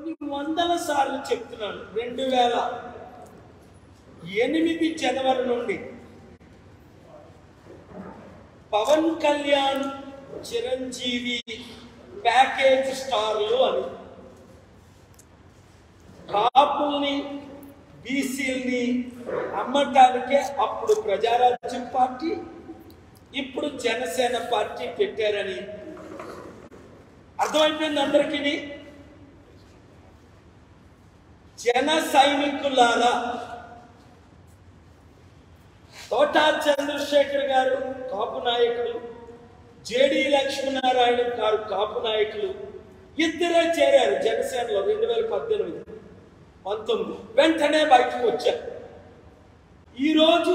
కొన్ని వందల సార్లు చెప్తున్నాను రెండు వేల ఎనిమిది జనవరి నుండి పవన్ కళ్యాణ్ చిరంజీవి ప్యాకేజ్ స్టార్లు అని కాపుల్ని బీసీల్ని అమ్మటానికే అప్పుడు ప్రజారాజ్యం పార్టీ ఇప్పుడు జనసేన పార్టీ పెట్టారని అర్థమైపోయింది అందరికీ జన సైనికులారా తోటా చంద్రశేఖర్ గారు కాపు నాయకుడు జేడి లక్ష్మీనారాయణ గారు కాపు నాయకులు ఇద్దరే చేరారు జనసేనలో రెండు వేల పద్దెనిమిది పంతొమ్మిది వెంటనే బయటకు వచ్చారు ఈరోజు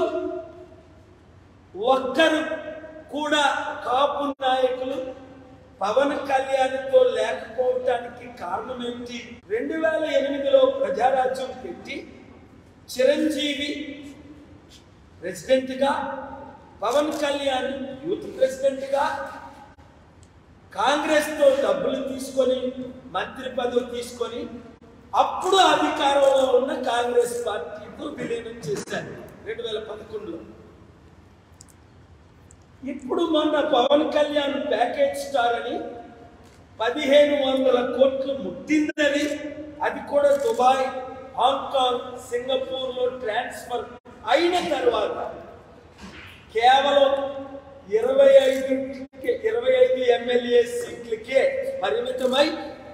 ఒక్కరు కూడా కాపు నాయకులు పవన్ కళ్యాణ్తో లేకపోవటానికి కారణం ఏమిటి రెండు వేల ఎనిమిదిలో ప్రజారాజ్యం పెట్టి చిరంజీవి ప్రెసిడెంట్గా పవన్ కళ్యాణ్ యూత్ ప్రెసిడెంట్గా కాంగ్రెస్తో డబ్బులు తీసుకొని మంత్రి పదవి తీసుకొని అప్పుడు అధికారంలో ఉన్న కాంగ్రెస్ పార్టీతో విలీనం చేశారు రెండు వేల పదకొండులో ఇప్పుడు మొన్న పవన్ కళ్యాణ్ ప్యాకేజ్ స్టార్ అని పదిహేను వందల కోట్లు ముట్టిందని అది కూడా దుబాయ్ హాంకాంగ్ సింగపూర్లో ట్రాన్స్ఫర్ అయిన తర్వాత కేవలం ఇరవై ఐదు ఇరవై ఐదు ఎమ్మెల్యే సీట్లకే పరిమితమై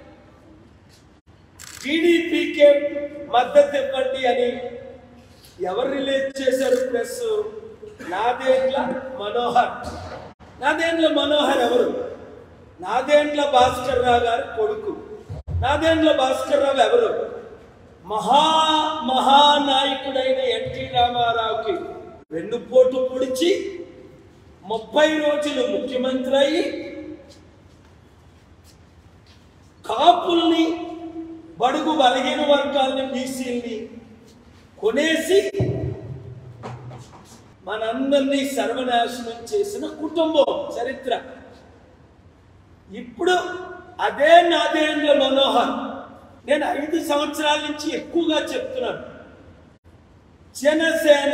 టీడీపీకే మద్దతు ఇవ్వండి అని ఎవరు రిలీజ్ చేశారు ప్రెస్ నాదేండ్ల మనోహర్ నాదేండ్ల మనోహర్ ఎవరు నాదేండ్ల భాస్కర్ రావు గారి కొడుకు నాదేండ్ల భాస్కర్ రావు ఎవరు మహా మహానాయకుడైన ఎన్టీ రామారావుకి వెన్నుపోటు పొడిచి ముప్పై రోజులు ముఖ్యమంత్రి అయి కాపుల్ని బడుగు బలహీన వర్గాల్ని బీసీల్ని కొనేసి మనందరినీ సర్వనాశనం చేసిన కుటుంబం చరిత్ర ఇప్పుడు అదే నాదేంద్ర మనోహర్ నేను ఐదు సంవత్సరాల నుంచి ఎక్కువగా చెప్తున్నాను జనసేన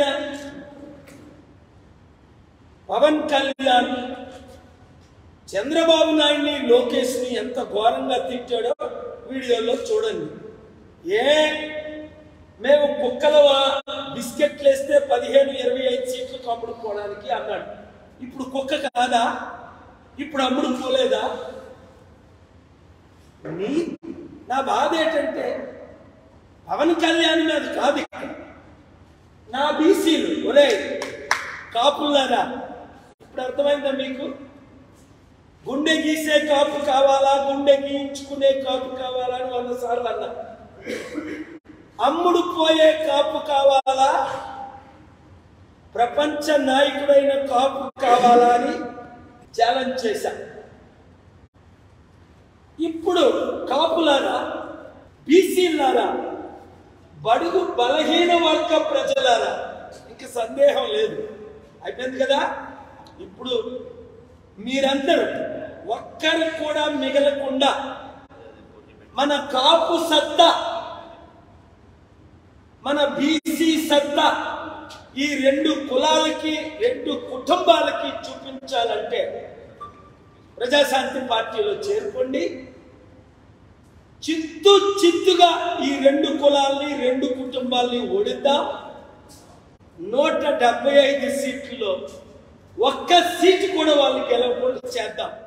పవన్ కళ్యాణ్ చంద్రబాబు నాయుడిని లోకేష్ని ఎంత ఘోరంగా తిట్టాడో వీడియోలో చూడండి ఏ మేము కుక్కల బిస్కెట్లు వేస్తే పదిహేను ఇరవై ఐదు సీట్లు అమ్ముడుకోవడానికి అన్నాడు ఇప్పుడు కుక్క కాదా ఇప్పుడు అమ్ముడు పోలేదా నీ నా బాధ ఏంటంటే పవన్ కళ్యాణ్ మీద కాదు ఇక్కడ. నా బీసీలు ఒరే కాపులారా ఇప్పుడు అర్థమైందా మీకు గుండె గీసే కాపు కావాలా గుండె గీయించుకునే కాపు కావాలా అని వంద సార్లు అన్నా అమ్ముడు పోయే కాపు కావాలా ప్రపంచ నాయకుడైన కాపు కావాలా అని ఛాలెంజ్ చేశా ఇప్పుడు కాపులారా బీసీలారా బడుగు బలహీన వర్గ ప్రజలారా ఇంక సందేహం లేదు అయిపోయింది కదా ఇప్పుడు మీరందరూ ఒక్కరు కూడా మిగలకుండా మన కాపు సత్తా మన బీసీ సత్తా ఈ రెండు కులాలకి రెండు కుటుంబాలకి చూపించాలంటే ప్రజాశాంతి పార్టీలో చేరుకోండి చిత్తు చిత్తుగా ఈ రెండు కులాల్ని రెండు కుటుంబాల్ని ఓడిద్దాం నూట డెబ్బై ఐదు సీట్లలో ఒక్క సీటు కూడా వాళ్ళు గెలవకుండా చేద్దాం